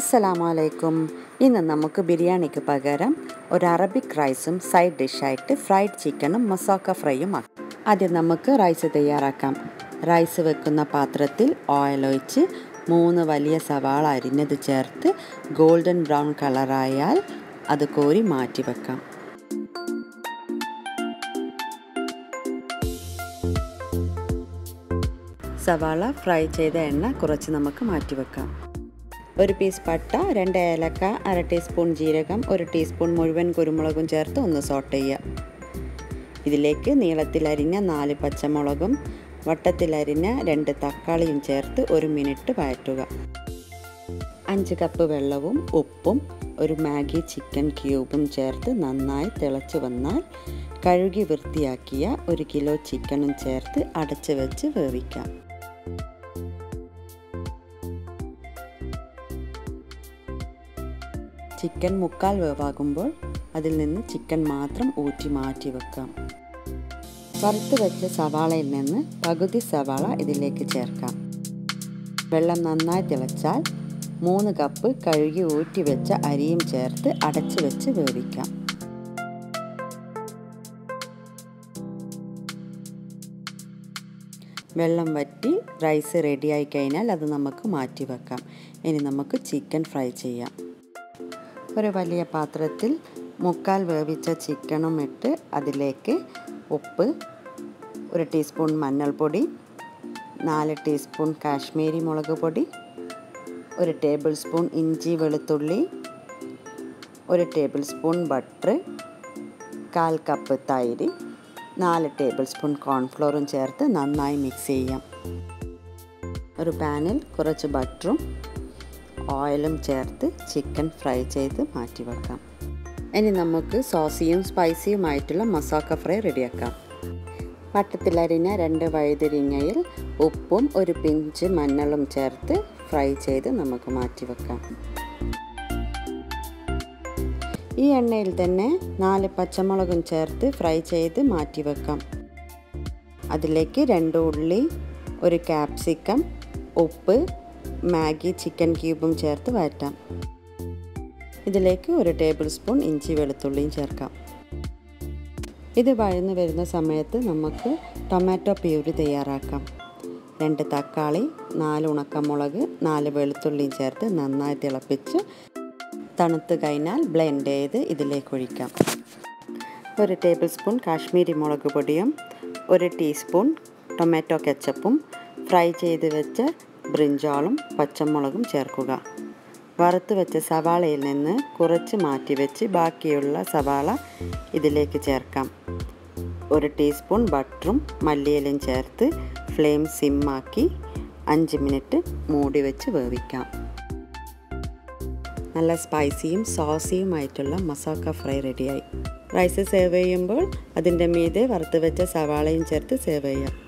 അസ്സലാമലൈക്കും ഇന്ന് നമുക്ക് ബിരിയാണിക്ക് പകരം ഒരു അറബിക് റൈസും സൈഡ് ഡിഷായിട്ട് ഫ്രൈഡ് ചിക്കനും മസാക്ക ഫ്രൈയും ആക്കാം ആദ്യം നമുക്ക് റൈസ് തയ്യാറാക്കാം റൈസ് വെക്കുന്ന പാത്രത്തിൽ ഓയിൽ ഒഴിച്ച് മൂന്ന് വലിയ സവാള അരിഞ്ഞത് ചേർത്ത് ഗോൾഡൻ ബ്രൗൺ കളറായാൽ അത് കോരി മാറ്റി വെക്കാം സവാള ഫ്രൈ ചെയ്ത എണ്ണ കുറച്ച് നമുക്ക് മാറ്റി വെക്കാം ഒരു പീസ് പട്ട രണ്ട് ഏലക്ക അര ടീസ്പൂൺ ജീരകം ഒരു ടീസ്പൂൺ മുഴുവൻ കുരുമുളകും ചേർത്ത് ഒന്ന് സോട്ട് ചെയ്യുക ഇതിലേക്ക് നീളത്തിലരിഞ്ഞ നാല് പച്ചമുളകും വട്ടത്തിലരിഞ്ഞ രണ്ട് തക്കാളിയും ചേർത്ത് ഒരു മിനിറ്റ് വഴറ്റുക അഞ്ച് കപ്പ് വെള്ളവും ഉപ്പും ഒരു മാഗി ചിക്കൻ ക്യൂബും ചേർത്ത് നന്നായി തിളച്ച് വന്നാൽ കഴുകി വൃത്തിയാക്കിയ ഒരു കിലോ ചിക്കനും ചേർത്ത് അടച്ച് വെച്ച് വേവിക്കാം ചിക്കൻ മുക്കാൽ വേവാകുമ്പോൾ അതിൽ നിന്ന് ചിക്കൻ മാത്രം ഊറ്റി മാറ്റി വെക്കാം വറുത്ത് വെച്ച സവാളയിൽ നിന്ന് പകുതി സവാള ഇതിലേക്ക് ചേർക്കാം വെള്ളം നന്നായി തിളച്ചാൽ മൂന്ന് കപ്പ് കഴുകി ഊറ്റി വെച്ച അരിയും ചേർത്ത് അടച്ചു വെച്ച് വേവിക്കാം വെള്ളം വറ്റി റൈസ് റെഡിയായി കഴിഞ്ഞാൽ അത് നമുക്ക് മാറ്റി വെക്കാം ഇനി നമുക്ക് ചിക്കൻ ഫ്രൈ ചെയ്യാം ഒരു വലിയ പാത്രത്തിൽ മുക്കാൽ വേവിച്ച ചിക്കനും ഇട്ട് അതിലേക്ക് ഉപ്പ് ഒരു ടീസ്പൂൺ മഞ്ഞൾപ്പൊടി നാല് ടീസ്പൂൺ കാശ്മീരി മുളക് പൊടി ഒരു ടേബിൾ സ്പൂൺ ഇഞ്ചി വെളുത്തുള്ളി ഒരു ടേബിൾ സ്പൂൺ ബട്ടർ കാൽ കപ്പ് തൈര് നാല് ടേബിൾ സ്പൂൺ കോൺഫ്ലോറും ചേർത്ത് നന്നായി മിക്സ് ചെയ്യാം ഒരു പാനിൽ കുറച്ച് ബട്ടറും ഓയിലും ചേർത്ത് ചിക്കൻ ഫ്രൈ ചെയ്ത് മാറ്റി വെക്കാം ഇനി നമുക്ക് സോസിയും സ്പൈസിയുമായിട്ടുള്ള മസാക്ക ഫ്രൈ റെഡിയാക്കാം വട്ടത്തിലരിഞ്ഞ രണ്ട് വഴുതിരിങ്ങയിൽ ഉപ്പും ഒരു പിഞ്ച് മഞ്ഞളും ചേർത്ത് ഫ്രൈ ചെയ്ത് നമുക്ക് മാറ്റി വെക്കാം ഈ എണ്ണയിൽ തന്നെ നാല് പച്ചമുളകും ചേർത്ത് ഫ്രൈ ചെയ്ത് മാറ്റി വെക്കാം അതിലേക്ക് രണ്ട് ഉള്ളി ഒരു ക്യാപ്സിക്കം ഉപ്പ് മാഗി ചിക്കൻ ക്യൂബും ചേർത്ത് വഴറ്റാം ഇതിലേക്ക് ഒരു ടേബിൾ സ്പൂൺ ഇഞ്ചി വെളുത്തുള്ളിയും ചേർക്കാം ഇത് വഴന്നു വരുന്ന സമയത്ത് നമുക്ക് ടൊമാറ്റോ പ്യൂരി തയ്യാറാക്കാം രണ്ട് തക്കാളി നാല് ഉണക്കമുളക് നാല് വെളുത്തുള്ളിയും ചേർത്ത് നന്നായി തിളപ്പിച്ച് തണുത്ത് കഴിഞ്ഞാൽ ബ്ലെൻഡ് ചെയ്ത് ഇതിലേക്ക് ഒഴിക്കാം ഒരു ടേബിൾ സ്പൂൺ കാശ്മീരി മുളക് പൊടിയും ഒരു ടീസ്പൂൺ ടൊമാറ്റോ കെച്ചപ്പും ഫ്രൈ ചെയ്ത് വെച്ച ബ്രിഞ്ചാളും പച്ചമുളകും ചേർക്കുക വറുത്ത് വെച്ച സവാളയിൽ നിന്ന് കുറച്ച് മാറ്റി വെച്ച് ബാക്കിയുള്ള സവാള ഇതിലേക്ക് ചേർക്കാം ഒരു ടീസ്പൂൺ ബട്ടറും മല്ലിയിലും ചേർത്ത് ഫ്ലെയിം സിമ്മാക്കി അഞ്ച് മിനിറ്റ് മൂടി വെച്ച് വേവിക്കാം നല്ല സ്പൈസിയും സോസിയുമായിട്ടുള്ള മസാക്ക ഫ്രൈ റെഡിയായി റൈസ് സേവ് ചെയ്യുമ്പോൾ അതിൻ്റെ മീതെ വറുത്ത് വെച്ച സവാളയും ചേർത്ത് സേവ് ചെയ്യാം